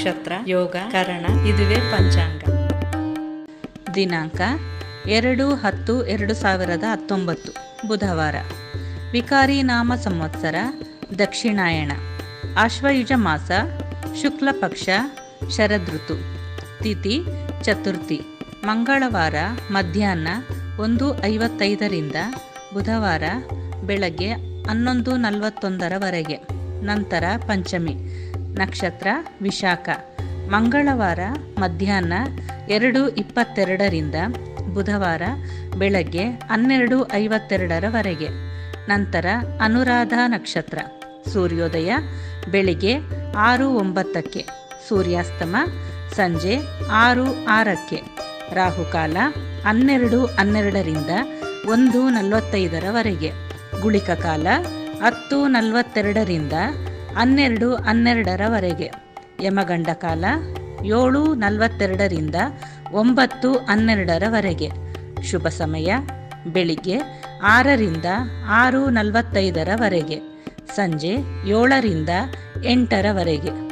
ನಕ್ಷತ್ರ ಯೋಗ ಕರಣ ಇದುವೇ ಪಂಚಾಂಗ ದಿನಾಂಕ ಎರಡು ಹತ್ತು ಎರಡು ಸಾವಿರದ ಹತ್ತೊಂಬತ್ತು ಬುಧವಾರ ವಿಕಾರಿ ನಾಮ ಸಂವತ್ಸರ ದಕ್ಷಿಣಾಯಣ ಆಶ್ವಯುಜ ಮಾಸ ಶುಕ್ಲ ಪಕ್ಷ ಶರದೃತು ತಿಥಿ ಚತುರ್ಥಿ ಮಂಗಳವಾರ ಮಧ್ಯಾಹ್ನ ಒಂದು ಐವತ್ತೈದರಿಂದ ಬುಧವಾರ ಬೆಳಗ್ಗೆ ಹನ್ನೊಂದು ನಲವತ್ತೊಂದರವರೆಗೆ ನಂತರ ಪಂಚಮಿ ನಕ್ಷತ್ರ ವಿಶಾಖ ಮಂಗಳವಾರ ಮಧ್ಯಾಹ್ನ ಎರಡು ಇಪ್ಪತ್ತೆರಡರಿಂದ ಬುಧವಾರ ಬೆಳಗ್ಗೆ ಹನ್ನೆರಡು ಐವತ್ತೆರಡರವರೆಗೆ ನಂತರ ಅನುರಾಧ ನಕ್ಷತ್ರ ಸೂರ್ಯೋದಯ ಬೆಳಿಗ್ಗೆ ಆರು ಒಂಬತ್ತಕ್ಕೆ ಸೂರ್ಯಾಸ್ತಮ ಸಂಜೆ ಆರು ಆರಕ್ಕೆ ರಾಹುಕಾಲ ಹನ್ನೆರಡು ಹನ್ನೆರಡರಿಂದ ಒಂದು ನಲವತ್ತೈದರವರೆಗೆ ಗುಳಿಕ ಕಾಲ ಹತ್ತು ನಲವತ್ತೆರಡರಿಂದ ಹನ್ನೆರಡು ಹನ್ನೆರಡರವರೆಗೆ ಯಮಗಂಡ ಕಾಲ ಏಳು ನಲವತ್ತೆರಡರಿಂದ ಒಂಬತ್ತು ಹನ್ನೆರಡರವರೆಗೆ ಶುಭ ಸಮಯ ಬೆಳಿಗ್ಗೆ ಆರರಿಂದ ಆರು ನಲವತ್ತೈದರವರೆಗೆ ಸಂಜೆ ಏಳರಿಂದ ಎಂಟರವರೆಗೆ